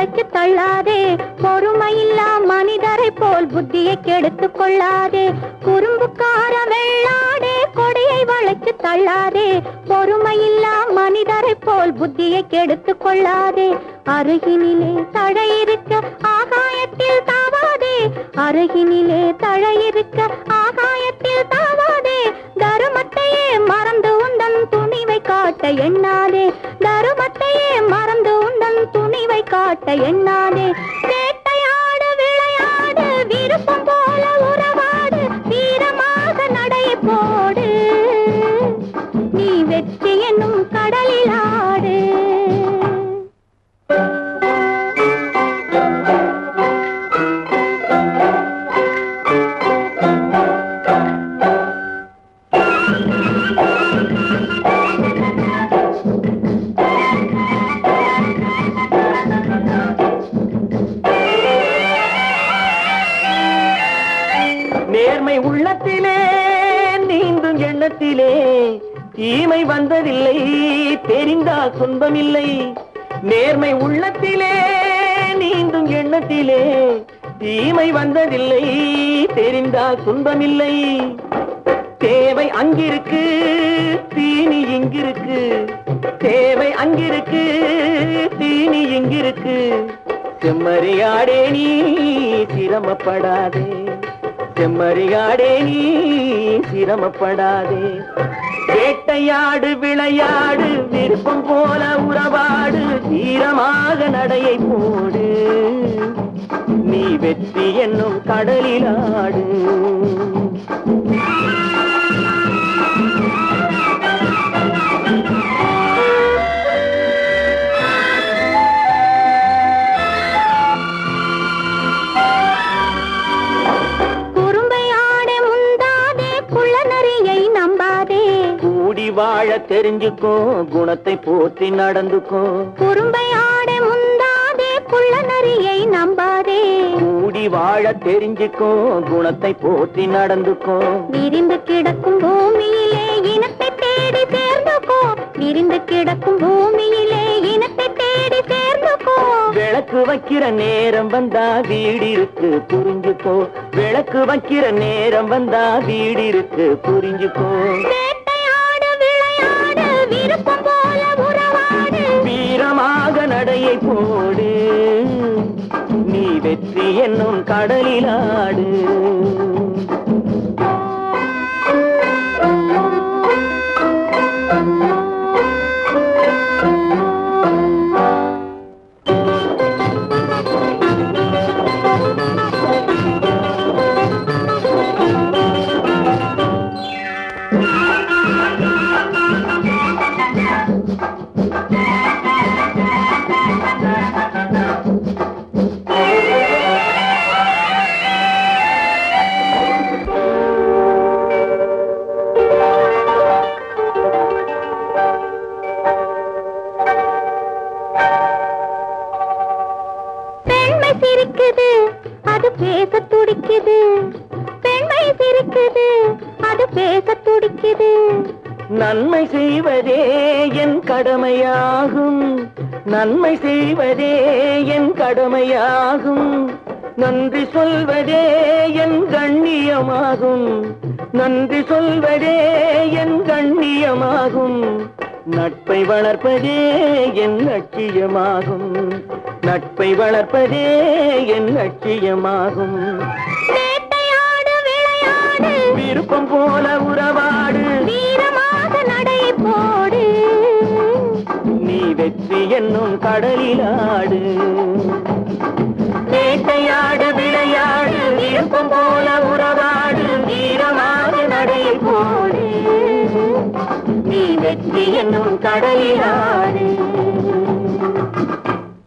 வளைச்சு தள்ளாதே பொறுமையில்லா மனிதரை போல் புத்தியை கெடுத்துக் கொள்ளாதே குறும்புக்கார வெள்ளாடே கொடியை வளைச்சு தள்ளாதே பொறுமையில்லா மனிதரை போல் புத்தியை கெடுத்துக் கொள்ளாதே அருகினிலே தழை இருக்க ஆகாயத்தில் தாவாதே அருகினிலே தழை இருக்க ஆகாயத்தில் தாவாதே தருமத்தையே மறந்து உந்தன் துணிவை காட்ட எண்ணாதே தருமத்தையே மறந்து உந்தன் துணிவை காட்ட எண்ணாதே வேட்டையாடு விளையாடு விருப்பம் போல உறவாடு வீரமாக நடை போடு நீ வெற்றி என்னும் கடலில் ஆடு நேர்மை உள்ளத்திலே நீந்தும் எண்ணத்திலே தீமை வந்ததில்லை தெரிந்தால் துன்பமில்லை நேர்மை உள்ளத்திலே நீந்தும் எண்ணத்திலே தீமை வந்ததில்லை தெரிந்தால் துன்பமில்லை தேவை அங்கிருக்கு தீனி இங்கிருக்கு தேவை அங்கிருக்கு தீனி இங்கிருக்கு செம்மறியாடே நீ சிரமப்படாதே செம்மறியாடே நீ சிரமப்படாதே வேட்டையாடு விளையாடு விருப்பம் போல உறவாடு தீரமாக நடையை போடு நீ வெற்றி என்னும் கடலில் ஆடு குறும்பை ஆடே முந்தாதே குள்ள நரியை நம்பாதே கூடி வாழ தெரிஞ்சுக்கோ குணத்தை போற்றி நடந்துக்கோ குறும்பை ஆடே முந்தாதே குள்ள நரியை நம்பாதே கூடி வாழ தெரிஞ்சுக்கோ குணத்தை போற்றி நடந்துக்கோ விரிந்து கிடக்கும் பூமியிலே இனத்தை தேடி சேர்ந்துக்கோ விரிந்து கிடக்கும் பூமியிலே இனத்தை தேடி சேர்ந்துக்கோ விளக்கு வைக்கிற நேரம் வந்தா வீடு இருக்கு புரிஞ்சுக்கோ விளக்கு வைக்கிற நேரம் வந்தா வீடு இருக்கு புரிஞ்சுக்கோ வேட்டையாடு விளையாடு விருப்பம் போல உறவாடு வீரமாக நடையை போடு நீ வெற்றி என்னும் கடலில் ஆடு பெண்மை சிரிக்குது அது பேச துடிக்குது பெண்மை சிரிக்குது அது பேச துடிக்குது நன்மை செய்வதே என் கடமையாகும் நன்மை செய்வதே என் கடமையாகும் நன்றி சொல்வதே என் கண்ணியமாகும் நன்றி சொல்வதே என் கண்ணியமாகும் நட்பை வளர்ப்பதே என் லட்சியமாகும் நட்பை வளர்ப்பதே என் லட்சியமாகும் வேட்டையாடு விளையாடு விருப்பம் போல உறவாடு வீரமாக நடை போடு நீ வெற்றி என்னும் கடலில் ஆடு வேட்டையாடு விளையாடு விருப்பம் போல உறவாடு வீரமாக நடை போடு நீ வெற்றி என்னும் கடலில் ஆடு